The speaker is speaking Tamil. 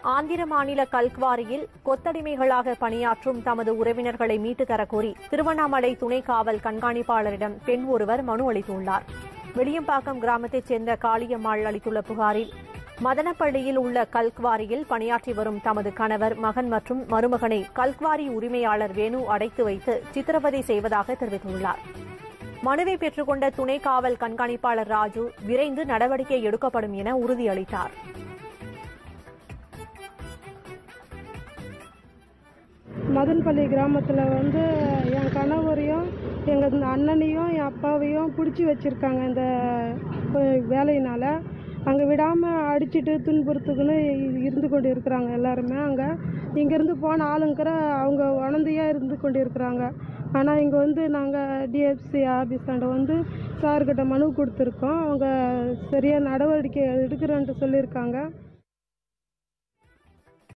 ஆந்திர மாநில கல்குவாரியில் கொத்தடிமைகளாக பணியாற்றும் தமது உறவினர்களை மீட்டு தரக்கோரி திருவண்ணாமலை துணை காவல் கண்காணிப்பாளரிடம் பெண் ஒருவர் மனு அளித்துள்ளார் வெளியம்பாக்கம் கிராமத்தைச் சேர்ந்த காளியம்மாள் அளித்துள்ள புகாரில் மதனப்பள்ளியில் உள்ள கல்குவாரியில் பணியாற்றி வரும் தமது கணவர் மகன் மற்றும் மருமகனை கல்குவாரி உரிமையாளர் வேணு அடைத்து வைத்து சித்திரவதை செய்வதாக தெரிவித்துள்ளார் மனுவை பெற்றுக்கொண்ட துணை காவல் கண்காணிப்பாளர் ராஜு விரைந்து நடவடிக்கை எடுக்கப்படும் என உறுதியளித்தார் மதன்பள்ளி கிராமத்தில் வந்து என் கணவரையும் எங்கள் அண்ணனையும் என் அப்பாவையும் பிடிச்சி வச்சுருக்காங்க இந்த அஹ், வேலையினால் அங்கே விடாமல் அடிச்சிட்டு துன்புறுத்துக்குன்னு இருந்து கொண்டு இருக்கிறாங்க எல்லாருமே அங்கே இங்கேருந்து போன ஆளுங்கிற அவங்க உணர்ந்தையாக இருந்து கொண்டு இருக்கிறாங்க ஆனால் இங்கே வந்து நாங்கள் டிஎஃப்சி ஆஃபீஸாண்ட வந்து சார்கிட்ட மனு கொடுத்துருக்கோம் அவங்க சரியாக நடவடிக்கை எடுக்கிறேன்ட்டு சொல்லியிருக்காங்க